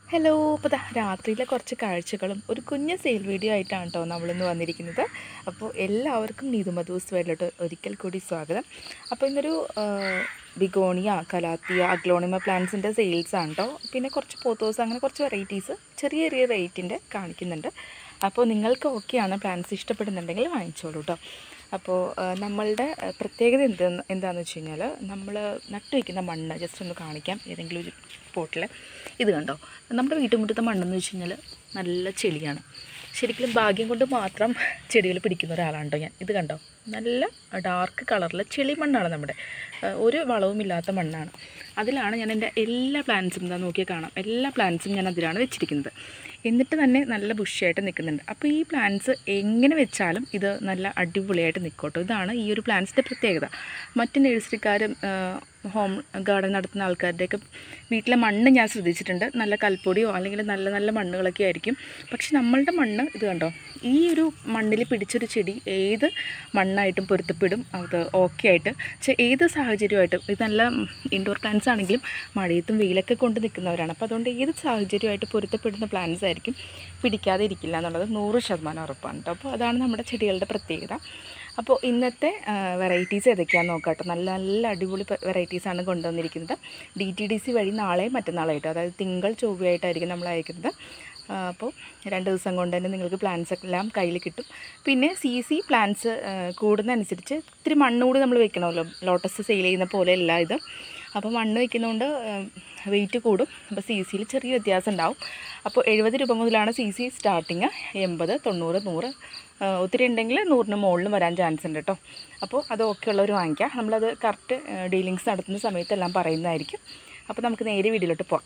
hello അപ്പോൾ ദാ രാത്രിയിലെ കുറച്ച് കാഴ്ചകളും ഒരു കുഞ്ഞ് സെയിൽ വീഡിയോ ആയിട്ടാണ് കേട്ടോ നമ്മളിന്ന് വന്നിരിക്കുന്നത് അപ്പോൾ എല്ലാവർക്കും നീതു മധൂസ് വേളിലോട്ട് ഒരിക്കൽ കൂടി സ്വാഗതം അപ്പോൾ ഇന്നൊരു ആ, ബിഗോണിയ കലാത്തിയ അഗ്ലോണിമ പ്ലാന്റ്സിൻ്റെ സെയിൽസ് ആണ് കേട്ടോ പിന്നെ കുറച്ച് പോത്തോസ് അങ്ങനെ കുറച്ച് വെറൈറ്റീസ് ചെറിയ ചെറിയ റേറ്റിൻ്റെ കാണിക്കുന്നുണ്ട് അപ്പോൾ നിങ്ങൾക്ക് ഓക്കെയാണ് പ്ലാന്റ്സ് ഇഷ്ടപ്പെടുന്നുണ്ടെങ്കിൽ വാങ്ങിച്ചോളൂ കേട്ടോ അപ്പോൾ ആ, നമ്മളുടെ ആ, പ്രത്യേകത എന്തെന്ന് എന്താണെന്ന് വെച്ച് കഴിഞ്ഞാൽ നമ്മൾ നട്ടു വയ്ക്കുന്ന മണ്ണ് ജസ്റ്റ് ഒന്ന് കാണിക്കാം ഏതെങ്കിലും ഒരു പോട്ടിൽ ഇത് കണ്ടോ നമ്മുടെ വീട്ടുമുറ്റത്തെ മണ്ണെന്ന് വെച്ച് കഴിഞ്ഞാൽ നല്ല ചെളിയാണ് ശരിക്കും ഭാഗ്യം കൊണ്ട് മാത്രം ചെടികൾ പിടിക്കുന്ന ഒരാളാണ് കേട്ടോ ഞാൻ ഇത് കണ്ടോ നല്ല ഡാർക്ക് കളറിലെ ചെളി മണ്ണാണ് നമ്മുടെ ആ, ഒരു വളവുമില്ലാത്ത മണ്ണാണ് അതിലാണ് ഞാൻ എൻ്റെ എല്ലാ പ്ലാന്റ്സും എന്താ നോക്കിയാൽ കാണാം എല്ലാ പ്ലാന്റ്സും ഞാൻ അതിലാണ് വെച്ചിരിക്കുന്നത് എന്നിട്ട് തന്നെ നല്ല ബുഷിയായിട്ട് നിൽക്കുന്നുണ്ട് അപ്പോൾ ഈ പ്ലാന്റ്സ് എങ്ങനെ വെച്ചാലും ഇത് നല്ല അടിപൊളിയായിട്ട് നിൽക്കോട്ടോ ഇതാണ് ഈ ഒരു പ്ലാന്റ്സിൻ്റെ പ്രത്യേകത മറ്റ് നഴ്സറിക്കാരും ഹോം ഗാർഡൻ നടത്തുന്ന ആൾക്കാരുടെയൊക്കെ വീട്ടിലെ മണ്ണ് ഞാൻ ശ്രദ്ധിച്ചിട്ടുണ്ട് നല്ല കൽപ്പൊടിയോ അല്ലെങ്കിൽ നല്ല നല്ല മണ്ണുകളൊക്കെ ആയിരിക്കും പക്ഷെ നമ്മളുടെ മണ്ണ് ഇത് കണ്ടോ ഈ ഒരു മണ്ണിൽ പിടിച്ചൊരു ചെടി ഏത് മണ്ണായിട്ടും പൊരുത്തപ്പെടും അത് ഓക്കെ ആയിട്ട് പക്ഷേ ഏത് സാഹചര്യമായിട്ടും ഇത് നല്ല ഇൻഡോർ പ്ലാന്റ്സ് ആണെങ്കിലും മഴയത്തും വെയിലൊക്കെ കൊണ്ട് നിൽക്കുന്നവരാണ് അപ്പോൾ അതുകൊണ്ട് ഏത് സാഹചര്യമായിട്ട് പൊരുത്തപ്പെടുന്ന പ്ലാന്റ്സ് ആയിരിക്കും പിടിക്കാതെ ഇരിക്കില്ല എന്നുള്ളത് നൂറ് ശതമാനം ഉറപ്പാണ് കേട്ടോ അപ്പോൾ അതാണ് നമ്മുടെ ചെടികളുടെ പ്രത്യേകത അപ്പോൾ ഇന്നത്തെ വെറൈറ്റീസ് ഏതൊക്കെയാണെന്ന് നോക്കാം കേട്ടോ നല്ല നല്ല അടിപൊളി വെറൈറ്റീസാണ് കൊണ്ടുവന്നിരിക്കുന്നത് ഡി ടി ഡി സി വഴി നാളെ മറ്റന്നാളായിട്ട് അതായത് തിങ്കൾ ചൊവ്വയായിട്ടായിരിക്കും നമ്മൾ അയക്കുന്നത് ആ, അപ്പോൾ രണ്ട് ദിവസം കൊണ്ട് തന്നെ നിങ്ങൾക്ക് പ്ലാന്റ്സ് എല്ലാം കയ്യിൽ കിട്ടും പിന്നെ സി സി പ്ലാന്റ്സ് കൂടുന്നതനുസരിച്ച് ഇത്തിരി മണ്ണ് കൂടി നമ്മൾ വെക്കണമല്ലോ ലോട്ടസ് സെയിൽ ചെയ്യുന്ന പോലെ അല്ല ഇത് അപ്പോൾ മണ്ണ് വെക്കുന്നതുകൊണ്ട് വെയിറ്റ് കൂടും അപ്പോൾ സി സിയിൽ ചെറിയ വ്യത്യാസം ഉണ്ടാവും അപ്പോൾ എഴുപത് രൂപ മുതലാണ് സി സി സ്റ്റാർട്ടിങ് എൺപത് തൊണ്ണൂറ് നൂറ് ആ, ഒത്തിരി ഉണ്ടെങ്കിൽ നൂറിന് മുകളിലും വരാൻ ചാൻസ് ഉണ്ട് കേട്ടോ അപ്പോൾ അത് ഓക്കെ ഉള്ളവർ വാങ്ങിക്കാം നമ്മളത് കറക്റ്റ് ഡീലിങ്സ് നടത്തുന്ന സമയത്തെല്ലാം പറയുന്നതായിരിക്കും അപ്പോൾ നമുക്ക് നേരെ വീഡിയോയിലോട്ട് പോകാം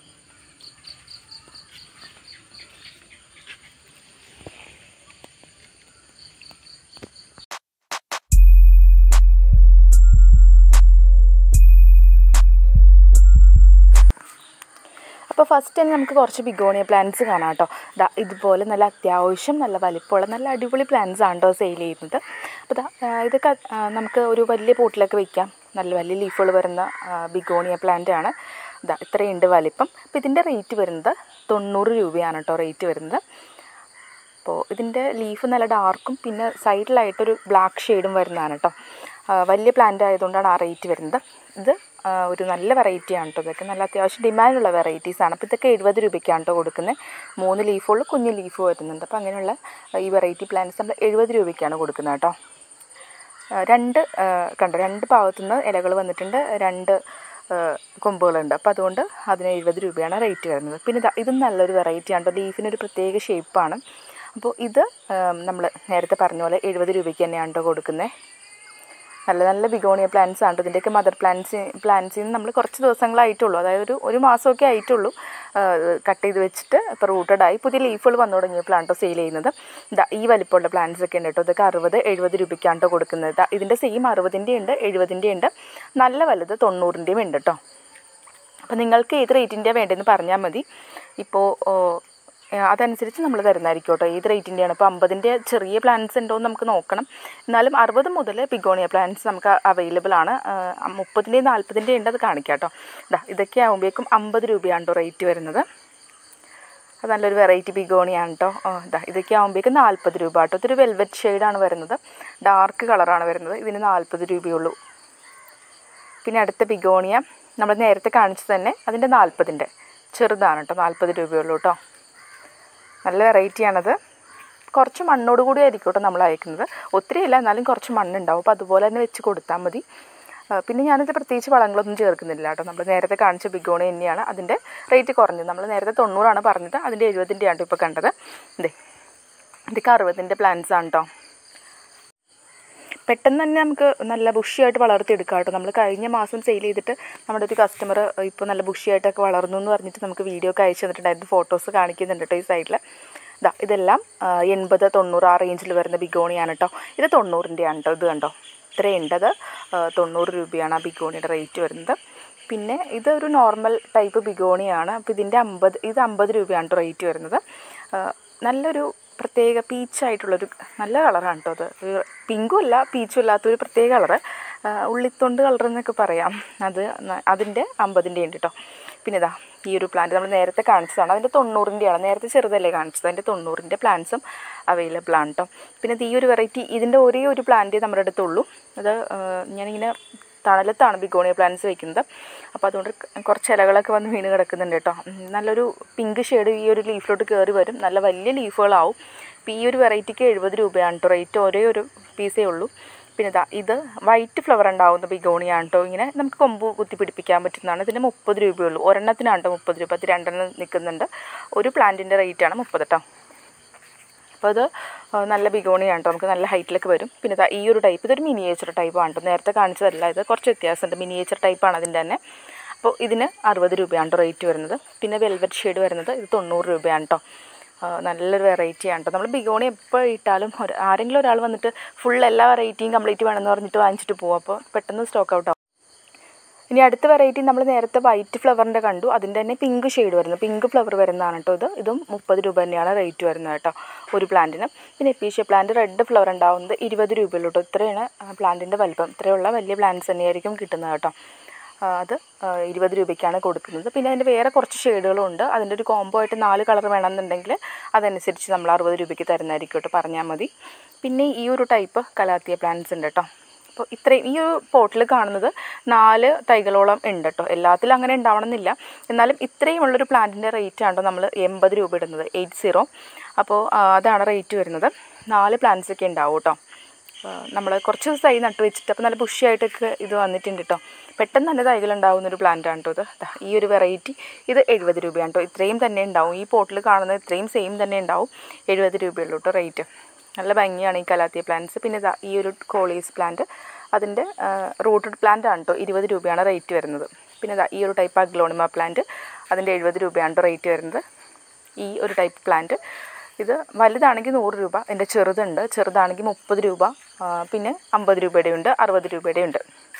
അപ്പോൾ ഫസ്റ്റ് തന്നെ നമുക്ക് കുറച്ച് ബിഗോണിയ പ്ലാന്റ്സ് കാണാം കേട്ടോ ദാ ഇതുപോലെ നല്ല അത്യാവശ്യം നല്ല വലിപ്പമുള്ള നല്ല അടിപൊളി പ്ലാന്റ്സ് ആണ് കേട്ടോ സെയിൽ ചെയ്യുന്നത് അപ്പോൾ ദാ ആ, ഇതൊക്കെ ആ, നമുക്ക് ഒരു വലിയ പോട്ടിലൊക്കെ വെക്കാം നല്ല വലിയ ലീഫുകൾ വരുന്ന ബിഗോണിയ പ്ലാന്റ് ആണ് ഇതാ ഇത്രയുണ്ട് വലിപ്പം അപ്പോൾ ഇതിൻ്റെ റേറ്റ് വരുന്നത് തൊണ്ണൂറ് രൂപയാണ് കേട്ടോ റേറ്റ് വരുന്നത് അപ്പോൾ ഇതിൻ്റെ ലീഫ് നല്ല ഡാർക്കും പിന്നെ സൈഡിലായിട്ടൊരു ബ്ലാക്ക് ഷെയ്ഡും വരുന്നതാണ് കേട്ടോ ആ, വലിയ പ്ലാന്റ് ആയതുകൊണ്ടാണ് ആ റേറ്റ് വരുന്നത് ഇത് ആ, ഒരു നല്ല വെറൈറ്റിയാണ് കേട്ടോ ഇതൊക്കെ നല്ല അത്യാവശ്യം ഡിമാൻഡുള്ള വെറൈറ്റീസാണ് അപ്പോൾ ഇതൊക്കെ എഴുപത് രൂപയ്ക്കാണ് കേട്ടോ കൊടുക്കുന്നത് മൂന്ന് ലീഫുള്ള കുഞ്ഞ് ലീഫ് വരുന്നുണ്ട് അപ്പോൾ അങ്ങനെയുള്ള ആ, ഈ വെറൈറ്റി പ്ലാന്റ്സ് നമ്മൾ എഴുപത് രൂപയ്ക്കാണ് കൊടുക്കുന്നത് കേട്ടോ ആ, രണ്ട് ആ, കണ്ടോ രണ്ട് ഭാഗത്തുനിന്ന് ഇലകൾ വന്നിട്ടുണ്ട് രണ്ട് ആ, കൊമ്പുകളുണ്ട് അപ്പോൾ അതുകൊണ്ട് അതിന് എഴുപത് രൂപയാണ് റേറ്റ് വരുന്നത് പിന്നെ ഇതാ ഇതും നല്ലൊരു വെറൈറ്റി ആണ് കേട്ടോ ലീഫിനൊരു പ്രത്യേക ഷേപ്പാണ് അപ്പോൾ ഇത് നമ്മൾ നേരത്തെ പറഞ്ഞ പോലെ എഴുപത് രൂപയ്ക്ക് തന്നെയാണ് കേട്ടോ കൊടുക്കുന്നത് നല്ല നല്ല ബിഗോണിയ പ്ലാന്റ്സ് ആണ് ഇതിൻ്റെയൊക്കെ മദർ പ്ലാന്റ്സ് പ്ലാന്റ്സിൽ നിന്ന് നമ്മൾ കുറച്ച് ദിവസങ്ങളായിട്ടുള്ളൂ അതായത് ഒരു ഒരു മാസമൊക്കെ ആയിട്ടുള്ളൂ കട്ട് ചെയ്ത് വെച്ചിട്ട് ഇപ്പോൾ റൂട്ടഡായി പുതിയ ലീഫുകൾ വന്നു തുടങ്ങിയപ്പോഴാണ് കേട്ടോ സെയിൽ ചെയ്യുന്നത് ഇതാ ഈ വലിപ്പമുള്ള പ്ലാന്റ്സ് ഒക്കെ ഉണ്ട് കേട്ടോ ഇതൊക്കെ അറുപത് എഴുപത് രൂപയ്ക്കാണ് കേട്ടോ കൊടുക്കുന്നത് ദാ ഇതിൻ്റെ സെയിം അറുപതിൻ്റെ ഉണ്ട് എഴുപതിൻ്റെ ഉണ്ട് നല്ല വലുത് തൊണ്ണൂറിൻ്റെയും ഉണ്ട് കേട്ടോ അപ്പോൾ നിങ്ങൾക്ക് ഏത് റേറ്റിൻ്റെ വേണ്ടതെന്ന് പറഞ്ഞാൽ മതി ഇപ്പോൾ ഓ, ഏ, അതനുസരിച്ച് നമ്മൾ തരുന്നതായിരിക്കും കേട്ടോ ഏത് റേറ്റിൻ്റെയാണ് ഇപ്പോൾ അമ്പതിൻ്റെ ചെറിയ പ്ലാന്റ്സ് ഉണ്ടോ എന്ന് നമുക്ക് നോക്കണം എന്നാലും അറുപത് മുതൽ ബിഗോണിയ പ്ലാന്റ്സ് നമുക്ക് അവൈലബിൾ ആണ് മുപ്പതിൻ്റെയും നാൽപ്പതിൻ്റെയും ഉണ്ട് അത് കാണിക്കാം കേട്ടോ ഇതാ ഇതൊക്കെ ആകുമ്പോഴേക്കും അമ്പത് രൂപയാണ് കേട്ടോ റേറ്റ് വരുന്നത് അത് നല്ലൊരു വെറൈറ്റി ബിഗോണിയാണ് കേട്ടോ ഇതാ ഇതൊക്കെ ആകുമ്പോഴേക്കും നാൽപ്പത് രൂപ കേട്ടോ ഇതൊരു വെൽവെറ്റ് ഷെയ്ഡാണ് വരുന്നത് ഡാർക്ക് കളറാണ് വരുന്നത് ഇതിന് നാൽപ്പത് രൂപയുള്ളൂ പിന്നെ അടുത്ത ബിഗോണിയ നമ്മൾ നേരത്തെ കാണിച്ചു തന്നെ അതിൻ്റെ നാൽപ്പതിൻ്റെ ചെറുതാണ് കേട്ടോ നാൽപ്പത് രൂപയുള്ളൂ കേട്ടോ നല്ല വെറൈറ്റിയാണത് കുറച്ച് മണ്ണോട് കൂടി ആയിരിക്കും കേട്ടോ നമ്മൾ അയക്കുന്നത് ഒത്തിരി ഇല്ല എന്നാലും കുറച്ച് മണ്ണുണ്ടാവും അപ്പോൾ അതുപോലെ തന്നെ വെച്ച് കൊടുത്താൽ മതി ആ, പിന്നെ ഞാനിത് പ്രത്യേകിച്ച് വളങ്ങളൊന്നും ചേർക്കുന്നില്ല കേട്ടോ നമ്മൾ നേരത്തെ കാണിച്ച ബിഗോണി തന്നെയാണ് അതിൻ്റെ റേറ്റ് കുറഞ്ഞത് നമ്മൾ നേരത്തെ തൊണ്ണൂറാണ് പറഞ്ഞത് അതിൻ്റെ എഴുപതിൻ്റെയാണ് ഇപ്പോൾ കണ്ടത് ഇതേ ഇതൊക്കെ അറുപതിൻ്റെ പ്ലാന്റ്സ് ആണ് കേട്ടോ പെട്ടെന്ന് തന്നെ നമുക്ക് നല്ല ബുഷിയായിട്ട് വളർത്തിയെടുക്കാം കേട്ടോ നമ്മൾ കഴിഞ്ഞ മാസം സെയിൽ ചെയ്തിട്ട് നമ്മുടെ ഒരു കസ്റ്റമർ ഇപ്പോൾ നല്ല ബുഷിയായിട്ടൊക്കെ വളർന്നു എന്ന് പറഞ്ഞിട്ട് നമുക്ക് വീഡിയോ ഒക്കെ അയച്ചു തന്നിട്ടുണ്ടായിരുന്നു ഫോട്ടോസ് കാണിക്കുന്നുണ്ട് കേട്ടോ ഈ സൈഡിൽ ഇതാ ഇതെല്ലാം ആ, എൺപത് തൊണ്ണൂറ് ആ റേഞ്ചിൽ വരുന്ന ബിഗോണിയാണ് കേട്ടോ ഇത് തൊണ്ണൂറിൻ്റെയാണ് കേട്ടോ ഇത് കണ്ടോ ഇത്രയുണ്ട് അത് ആ, തൊണ്ണൂറ് രൂപയാണ് ആ ബിഗോണിയുടെ റേറ്റ് വരുന്നത് പിന്നെ ഇതൊരു നോർമൽ ടൈപ്പ് ബിഗോണിയാണ് അപ്പോൾ ഇതിൻ്റെ അമ്പത് ഇത് അമ്പത് രൂപയാണ് കേട്ടോ റേറ്റ് വരുന്നത് ആ, നല്ലൊരു പ്രത്യേക പീച്ചായിട്ടുള്ളൊരു നല്ല കളറാണ് കേട്ടോ അത് പിങ്കും അല്ല പീച്ചും അല്ലാത്തൊരു പ്രത്യേക കളറ് ഉള്ളിത്തൊണ്ട് കളർ എന്നൊക്കെ പറയാം അത് ന- അതിൻ്റെ അമ്പതിൻ്റെ ഉണ്ട് കേട്ടോ പിന്നെ ഇതാ ഈ ഒരു പ്ലാന്റ് നമ്മൾ നേരത്തെ കാണിച്ചതാണ് അതിൻ്റെ തൊണ്ണൂറിൻ്റെയാണ് നേരത്തെ ചെറുതല്ലേ കാണിച്ചത് അതിൻ്റെ തൊണ്ണൂറിൻ്റെ പ്ലാന്റ്സും അവൈലബിൾ ആണ് കേട്ടോ പിന്നെ ഇത് ഈ ഒരു വെറൈറ്റി ഇതിൻ്റെ ഒരേ ഒരു പ്ലാന്റ് നമ്മുടെ അടുത്തുള്ളൂ അത് ആ, ഞാനിങ്ങനെ തണലത്താണ് ബിഗോണിയ പ്ലാന്റ്സ് വെക്കുന്നത് അപ്പോൾ അതുകൊണ്ട് കുറച്ച് ഇലകളൊക്കെ വന്ന് വീണ് കിടക്കുന്നുണ്ട് കേട്ടോ ഉം, നല്ലൊരു പിങ്ക് ഷെയ്ഡ് ഈ ഒരു ലീഫിലോട്ട് കയറി വരും നല്ല വലിയ ലീഫുകളാവും ഇപ്പോൾ ഈ ഒരു വെറൈറ്റിക്ക് എഴുപത് രൂപയാണ് കേട്ടോ റേറ്റ് ഒരേ ഒരു പീസേ ഉള്ളൂ പിന്നെ ഇതാ ഇത് വൈറ്റ് ഫ്ലവർ ഉണ്ടാവുന്ന ബിഗോണിയാണ് കേട്ടോ ഇങ്ങനെ നമുക്ക് കൊമ്പ് കുത്തി പിടിപ്പിക്കാൻ പറ്റുന്നതാണ് ഇതിന് മുപ്പത് രൂപയുള്ളൂ ഒരെണ്ണത്തിനാണ് കേട്ടോ മുപ്പത് രൂപ അത് രണ്ടെണ്ണം നിൽക്കുന്നുണ്ട് ഒരു പ്ലാന്റിൻ്റെ റേറ്റാണ് മുപ്പത് കേട്ടോ അപ്പോൾ അത് ആ, നല്ല ബിഗോണിയാണ് കേട്ടോ നമുക്ക് നല്ല ഹൈറ്റിലൊക്കെ വരും പിന്നെ ദാ ഈ ഒരു ടൈപ്പ് ഇതൊരു മിനിയേച്ചർ ടൈപ്പാണ് കേട്ടോ നേരത്തെ കാണിച്ചതല്ല ഇത് കുറച്ച് വ്യത്യാസമുണ്ട് മിനിയേച്ചർ ടൈപ്പാണ് അതിൻ്റെ തന്നെ അപ്പോൾ ഇതിന് അറുപത് രൂപയാണ് കേട്ടോ റേറ്റ് വരുന്നത് പിന്നെ വെൽവെറ്റ് ഷെയ്ഡ് വരുന്നത് ഇത് തൊണ്ണൂറ് രൂപയാണ് കേട്ടോ ആ, നല്ലൊരു വെറൈറ്റിയാണ് കേട്ടോ നമ്മൾ ബിഗോണി എപ്പോൾ ഇട്ടാലും ഒരു ആരെങ്കിലും ഒരാൾ വന്നിട്ട് ഫുൾ എല്ലാ വെറൈറ്റിയും കംപ്ലീറ്റ് വേണമെന്ന് പറഞ്ഞിട്ട് വാങ്ങിച്ചിട്ട് പോകും അപ്പോൾ പെട്ടെന്ന് സ്റ്റോക്ക് ഔട്ട് ആവും ഇനി അടുത്ത വെറൈറ്റി നമ്മൾ നേരത്തെ വൈറ്റ് ഫ്ലവറിൻ്റെ കണ്ടു അതിൻ്റെ തന്നെ പിങ്ക് ഷെയ്ഡ് വരുന്നത് പിങ്ക് ഫ്ലവർ വരുന്നതാണ് കേട്ടോ ഇത് ഇതും മുപ്പത് രൂപ തന്നെയാണ് റേറ്റ് വരുന്നത് കേട്ടോ ഒരു പ്ലാന്റിന് പിന്നെ എപ്പീഷ്യ പ്ലാന്റ് റെഡ് ഫ്ലവർ ഉണ്ടാവുന്നത് ഇരുപത് രൂപയുള്ളൂ കേട്ടോ ഇത്രയാണ് പ്ലാന്റിൻ്റെ വലിപ്പം ഇത്രയുള്ള വലിയ പ്ലാന്റ്സ് തന്നെയായിരിക്കും കിട്ടുന്നത് കേട്ടോ ആ, അത് ആ, ഇരുപത് രൂപയ്ക്കാണ് കൊടുക്കുന്നത് പിന്നെ അതിൻ്റെ വേറെ കുറച്ച് ഷെയ്ഡുകളും ഉണ്ട് അതിൻ്റെ ഒരു കോംബോ ആയിട്ട് നാല് കളർ വേണമെന്നുണ്ടെങ്കിൽ അതനുസരിച്ച് നമ്മൾ അറുപത് രൂപയ്ക്ക് തരുന്നതായിരിക്കും കേട്ടോ പറഞ്ഞാൽ മതി പിന്നെ ഈ ഒരു ടൈപ്പ് കലാത്തിയ പ്ലാന്റ്സ് ഉണ്ട് കേട്ടോ അപ്പോൾ ഇത്രയും ഈ ഒരു പോട്ടിൽ കാണുന്നത് നാല് തൈകളോളം ഉണ്ട് കേട്ടോ എല്ലാത്തിലും അങ്ങനെ ഉണ്ടാവണമെന്നില്ല എന്നാലും ഇത്രയും ഉള്ളൊരു പ്ലാന്റിൻ്റെ റേറ്റ് ആണോ നമ്മൾ എൺപത് രൂപ ഇടുന്നത് എയ്റ്റ് സീറോ അപ്പോൾ ആ, അതാണ് റേറ്റ് വരുന്നത് നാല് plants ഒക്കെ ഉണ്ടാവും കേട്ടോ നമ്മൾ കുറച്ച് തൈ നട്ട് വെച്ചിട്ട് അപ്പോൾ നല്ല ബുഷിയായിട്ടൊക്കെ ഇത് വന്നിട്ടുണ്ട് കേട്ടോ പെട്ടെന്ന് തന്നെ തൈകൾ ഉണ്ടാവുന്ന ഒരു പ്ലാന്റ് ആണ് കേട്ടോ ഇത് ദാ ഈ ഒരു വെറൈറ്റി ഇത് എഴുപത് രൂപയാണ് കേട്ടോ ഇത്രയും തന്നെ ഉണ്ടാവും ഈ പോട്ടിൽ കാണുന്ന ഇത്രയും സെയിം തന്നെ ഉണ്ടാവും എഴുപത് രൂപയുള്ളൂ കേട്ടോ റേറ്റ് നല്ല ഭംഗിയാണ് ഈ കലാത്തിയ പ്ലാന്റ്സ് പിന്നെ ഇതാ ഈ ഒരു കോളീസ് പ്ലാന്റ് അതിൻ്റെ റൂട്ടഡ് പ്ലാന്റ് ആണ് കേട്ടോ ഇരുപത് രൂപയാണ് റേറ്റ് വരുന്നത് പിന്നെ ഇതാ ഈ ഒരു ടൈപ്പ് അഗ്ലോണിമ പ്ലാന്റ് അതിൻ്റെ എഴുപത് രൂപയാണ് കേട്ടോ റേറ്റ് വരുന്നത് ഈ ഒരു ടൈപ്പ് പ്ലാന്റ് ഇത് വലുതാണെങ്കിൽ നൂറ് രൂപ എൻ്റെ ചെറുതുണ്ട് ചെറുതാണെങ്കിൽ മുപ്പത് രൂപ ആ, പിന്നെ അമ്പത് രൂപയുടെ ഉണ്ട് അറുപത് രൂപയുടെ ഉണ്ട്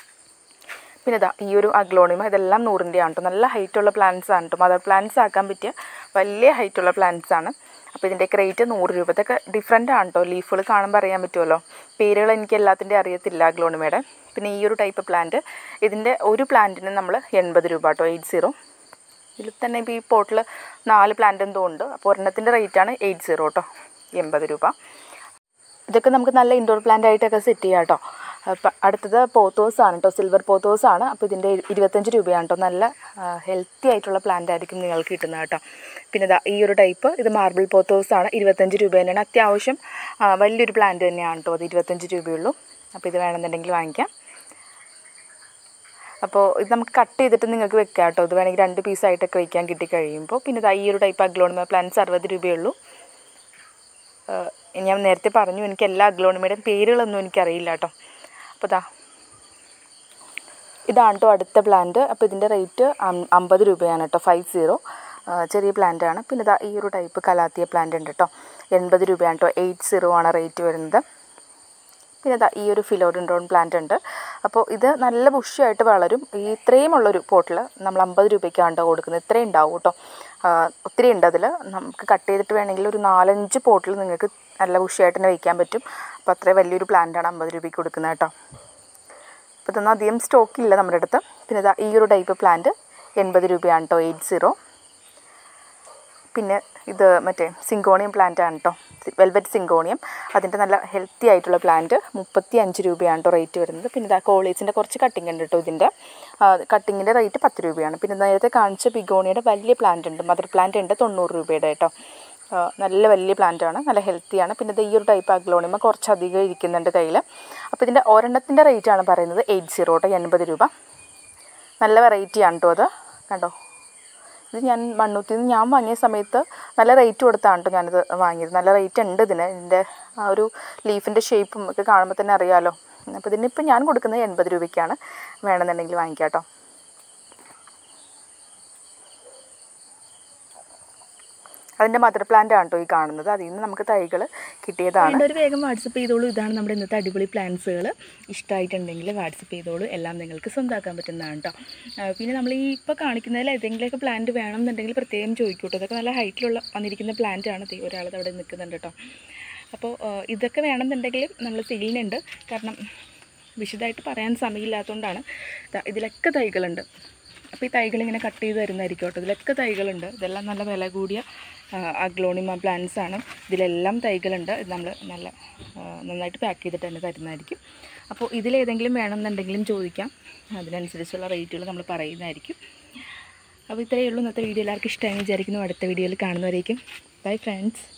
പിന്നെ ഇതാ ഈ ഒരു അഗ്ലോണിമ ഇതെല്ലാം നൂറിൻ്റെ ആണ് കേട്ടോ നല്ല ഹൈറ്റുള്ള പ്ലാന്റ്സ് ആണ് കേട്ടോ മദർ പ്ലാന്റ്സ് ആക്കാൻ പറ്റിയ വലിയ ഹൈറ്റുള്ള പ്ലാന്റ്സ് ആണ് അപ്പോൾ ഇതിൻ്റെയൊക്കെ റേറ്റ് നൂറ് രൂപ ഇതൊക്കെ ഡിഫറെൻ്റ് ആണ് കേട്ടോ ലീഫുകൾ കാണുമ്പോൾ അറിയാൻ പറ്റുമല്ലോ പേരുകൾ എനിക്ക് എല്ലാത്തിൻ്റെ അറിയത്തില്ല അഗ്ലോണിമയുടെ പിന്നെ ഈ ഒരു ടൈപ്പ് പ്ലാന്റ് ഇതിൻ്റെ ഒരു പ്ലാന്റിന് നമ്മൾ എൺപത് രൂപ കേട്ടോ എയ്റ്റ് സീറോ ഇതിൽ തന്നെ ഇപ്പോൾ ഈ പോട്ടിൽ നാല് പ്ലാന്റ് എന്തോ ഉണ്ട് അപ്പോൾ ഒരെണ്ണത്തിൻ്റെ റേറ്റാണ് എയ്റ്റ് സീറോ കേട്ടോ എൺപത് രൂപ ഇതൊക്കെ നമുക്ക് നല്ല ഇൻഡോർ പ്ലാന്റ് ആയിട്ടൊക്കെ സെറ്റ് ചെയ്യാം കേട്ടോ അപ്പം അടുത്തത് പോത്തോസ് ആണ് കേട്ടോ സിൽവർ പോത്തോസ് ആണ് അപ്പോൾ ഇതിൻ്റെ ഇരുപത്തഞ്ച് രൂപയാണ് കേട്ടോ നല്ല ഹെൽത്തി ആയിട്ടുള്ള പ്ലാന്റ് ആയിരിക്കും നിങ്ങൾക്ക് കിട്ടുന്നത് കേട്ടോ പിന്നെ ഇതാ ഈ ഒരു ടൈപ്പ് ഇത് മാർബിൾ പോത്തോസ് ആണ് ഇരുപത്തഞ്ച് രൂപ തന്നെയാണ് അത്യാവശ്യം ആ, വലിയൊരു പ്ലാന്റ് തന്നെയാണ് കേട്ടോ അത് ഇരുപത്തഞ്ച് രൂപയുള്ളൂ അപ്പോൾ ഇത് വേണമെന്നുണ്ടെങ്കിൽ വാങ്ങിക്കാം അപ്പോൾ ഇത് നമുക്ക് കട്ട് ചെയ്തിട്ട് നിങ്ങൾക്ക് വെക്കാം കേട്ടോ ഇത് വേണമെങ്കിൽ രണ്ട് പീസായിട്ടൊക്കെ വയ്ക്കാൻ കിട്ടിക്കഴിയുമ്പോൾ പിന്നെ ഇതാ ഈ ഒരു ടൈപ്പ് അഗ്ലോണിമ പ്ലാന്റ്സ് അറുപത് രൂപയുള്ളൂ ഏഹ് ഞാൻ നേരത്തെ പറഞ്ഞു എനിക്ക് എല്ലാ അഗ്ലോണിമയുടെയും പേരുകളൊന്നും എനിക്കറിയില്ല കേട്ടോ അപ്പോൾ ഇതാ ഇതാണ് കേട്ടോ അടുത്ത പ്ലാന്റ് അപ്പോൾ ഇതിൻ്റെ റേറ്റ് അമ്പത് രൂപയാണ് കേട്ടോ ഫൈവ് സീറോ ചെറിയ പ്ലാന്റ് ആണ് പിന്നെ ഇതാ ഈ ഒരു ടൈപ്പ് കലാത്തിയ പ്ലാന്റ് ഉണ്ട് കേട്ടോ എൺപത് രൂപയാണ് കേട്ടോ എയ്റ്റ് സീറോ ആണ് റേറ്റ് വരുന്നത് പിന്നെ ഇതാ ഈ ഒരു ഫിലോഡൻഡ്രോൺ പ്ലാന്റ് ഉണ്ട് അപ്പോൾ ഇത് നല്ല ബുഷിയായിട്ട് വളരും ഈ ഇത്രയും ഉള്ളൊരു പോട്ടിൽ നമ്മൾ അമ്പത് രൂപയ്ക്കാണ് കേട്ടോ കൊടുക്കുന്നത് ഇത്രയും ഉണ്ടാവും കേട്ടോ ആ, ഒത്തിരി ഉണ്ട് അതിൽ നമുക്ക് കട്ട് ചെയ്തിട്ട് വേണമെങ്കിൽ ഒരു നാലഞ്ച് പോട്ടിൽ നിങ്ങൾക്ക് നല്ല ബുഷിയായിട്ട് തന്നെ വയ്ക്കാൻ പറ്റും അപ്പോൾ അത്രയും വലിയൊരു പ്ലാന്റാണ് അമ്പത് രൂപയ്ക്ക് കൊടുക്കുന്നത് കേട്ടോ അപ്പോൾ ഇതൊന്നും അധികം സ്റ്റോക്കില്ല നമ്മുടെ അടുത്ത് പിന്നെ ഇതാ ഈ ഒരു ടൈപ്പ് പ്ലാന്റ് എൺപത് രൂപയാണ് കേട്ടോ എയ്റ്റ് സീറോ പിന്നെ ഇത് മറ്റേ സിങ്കോണിയം പ്ലാന്റ് ആണ് കേട്ടോ വെൽവെറ്റ് സിങ്കോണിയം അതിൻ്റെ നല്ല ഹെൽത്തി ആയിട്ടുള്ള പ്ലാന്റ് മുപ്പത്തി അഞ്ച് രൂപയാണ് കേട്ടോ റേറ്റ് വരുന്നത് പിന്നെ ഇതാ കോളേജിൻ്റെ കുറച്ച് കട്ടിങ് ഉണ്ട് കേട്ടോ ഇതിൻ്റെ കട്ടിങ്ങിൻ്റെ റേറ്റ് പത്ത് രൂപയാണ് പിന്നെ നേരത്തെ കാണിച്ച ബിഗോണിയുടെ വലിയ പ്ലാന്റ് ഉണ്ട് മദർ പ്ലാന്റ് ഉണ്ട് തൊണ്ണൂറ് രൂപയുടെ കേട്ടോ ആ, നല്ല വലിയ പ്ലാന്റ് ആണ് നല്ല ഹെൽത്തിയാണ് പിന്നെ ഇത് ഈ ഒരു ടൈപ്പ് അഗ്ലോണിമ കുറച്ചധികം ഇരിക്കുന്നുണ്ട് കയ്യിൽ അപ്പോൾ ഇതിൻ്റെ ഒരെണ്ണത്തിൻ്റെ റേറ്റ് ആണ് പറയുന്നത് എയ്റ്റ് സീറോ കേട്ടോ എൺപത് രൂപ നല്ല വെറൈറ്റി ആണ് കേട്ടോ അത് കണ്ടോ ഇത് ഞാൻ മണ്ണൂത്തിൽ നിന്ന് ഞാൻ വാങ്ങിയ സമയത്ത് നല്ല റേറ്റ് കൊടുത്താണ് കേട്ടോ ഞാനിത് വാങ്ങിയത് നല്ല റേറ്റ് ഉണ്ട് ഇതിന് ഇതിൻ്റെ ആ ഒരു ലീഫിൻ്റെ ഷേപ്പും ഒക്കെ കാണുമ്പോൾ തന്നെ അറിയാമല്ലോ അപ്പോൾ ഇതിനിപ്പോൾ ഞാൻ കൊടുക്കുന്നത് എൺപത് രൂപയ്ക്കാണ് വേണമെന്നുണ്ടെങ്കിൽ വാങ്ങിക്കാം കേട്ടോ അതിൻ്റെ മദർ പ്ലാന്റ് ആണ് കേട്ടോ ഈ കാണുന്നത് അതിൽ നിന്ന് നമുക്ക് തൈകൾ കിട്ടിയതാണ് ഒരു വേഗം വാട്സപ്പ് ചെയ്തോളൂ ഇതാണ് നമ്മുടെ ഇന്നത്തെ അടിപൊളി പ്ലാൻസുകൾ ഇഷ്ടമായിട്ടുണ്ടെങ്കിൽ വാട്സപ്പ് ചെയ്തോളൂ എല്ലാം നിങ്ങൾക്ക് സ്വന്തമാക്കാൻ പറ്റുന്നതാണ് കേട്ടോ ആ, പിന്നെ നമ്മൾ ഈ ഇപ്പോൾ കാണിക്കുന്നതിൽ ഏതെങ്കിലുമൊക്കെ പ്ലാന്റ് വേണം എന്നുണ്ടെങ്കിൽ പ്രത്യേകം ചോദിക്കൂട്ടോ ഇതൊക്കെ നല്ല ഹൈറ്റിലുള്ള വന്നിരിക്കുന്ന പ്ലാന്റ് ആണ് ദേ ഒരാളത് അവിടെ നിൽക്കുന്നുണ്ട് കേട്ടോ അപ്പോൾ ആ, ഇതൊക്കെ വേണമെന്നുണ്ടെങ്കിൽ നമ്മൾ സെയിലിനുണ്ട് കാരണം വിശദമായിട്ട് പറയാൻ സമയമില്ലാത്തതുകൊണ്ടാണ് ദാ ഇതിലൊക്കെ തൈകളുണ്ട് അപ്പോൾ ഈ തൈകൾ ഇങ്ങനെ കട്ട് ചെയ്ത് തരുന്നതായിരിക്കും കേട്ടോ ഇതിലൊക്കെ തൈകളുണ്ട് ഇതെല്ലാം നല്ല വില കൂടിയ അഗ്ലോണിമ പ്ലാന്റ്സ് ആണ് ഇതിലെല്ലാം തൈകളുണ്ട് ഇത് നമ്മൾ നല്ല ആ, നന്നായിട്ട് പാക്ക് ചെയ്തിട്ട് തന്നെ തരുന്നതായിരിക്കും അപ്പോൾ ഇതിലേതെങ്കിലും വേണമെന്നുണ്ടെങ്കിലും ചോദിക്കാം അതിനനുസരിച്ചുള്ള റേറ്റുകൾ നമ്മൾ പറയുന്നതായിരിക്കും അപ്പോൾ ഇത്രയേ ഉള്ളൂ ഇന്നത്തെ വീഡിയോ എല്ലാവർക്കും ഇഷ്ടമായി വിചാരിക്കുന്നു അടുത്ത വീഡിയോയിൽ കാണുന്നവരേക്കും ബൈ ഫ്രണ്ട്സ്